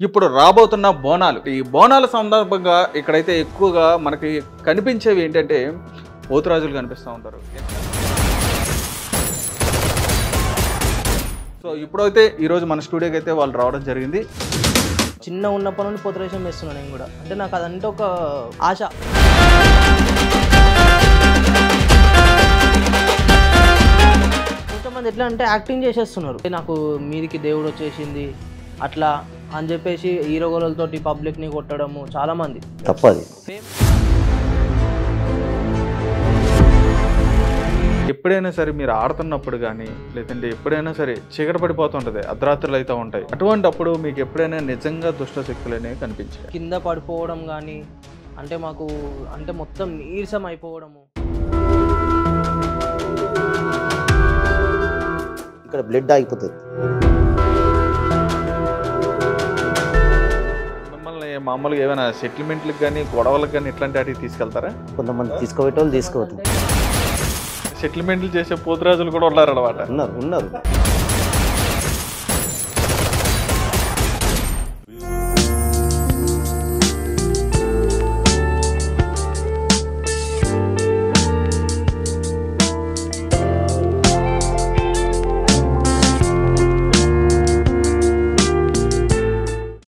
ఇప్పుడు రాబోతున్న బోనాలు ఈ బోనాల సందర్భంగా ఇక్కడైతే ఎక్కువగా మనకి కనిపించేవి ఏంటంటే పోతురాజులు కనిపిస్తూ ఉంటారు సో ఇప్పుడైతే ఈరోజు మన స్టూడియోకి అయితే వాళ్ళు రావడం జరిగింది చిన్న ఉన్నప్పటి నుండి పొత్తరేషం వేస్తున్నాను నేను కూడా అంటే నాకు అదంటే ఒక ఆశ కొంతమంది ఎట్లా అంటే యాక్టింగ్ చేసేస్తున్నారు "ఏ, నాకు మీదికి దేవుడు వచ్చేసింది అట్లా అని చెప్పేసి హీరో గోలతోటి పబ్లిక్ని కొట్టడము చాలా మంది తప్పది ఎప్పుడైనా సరే మీరు ఆడుతున్నప్పుడు కానీ లేదంటే ఎప్పుడైనా సరే చీకటి పడిపోతుంటుంది అర్ధరాత్రులు అయితే ఉంటాయి అటువంటి అప్పుడు మీకు ఎప్పుడైనా నిజంగా దుష్ట శక్తులు అనేవి కనిపించాయి కింద పడిపోవడం కానీ అంటే మాకు అంటే మొత్తం నీరసం అయిపోవడము ఇక్కడ బ్లడ్ ఆగిపోతుంది మిమ్మల్ని మామూలుగా ఏమైనా సెటిల్మెంట్లకు కానీ గొడవలకు కానీ ఇట్లాంటి వాటికి తీసుకెళ్తారా కొంతమంది తీసుకోబెట్టేవాళ్ళు తీసుకోవట్లేదు సెటిల్మెంట్లు చేసే పోతురాజులు కూడా ఉన్నారు అనమాట ఉన్నారు ఉన్నారు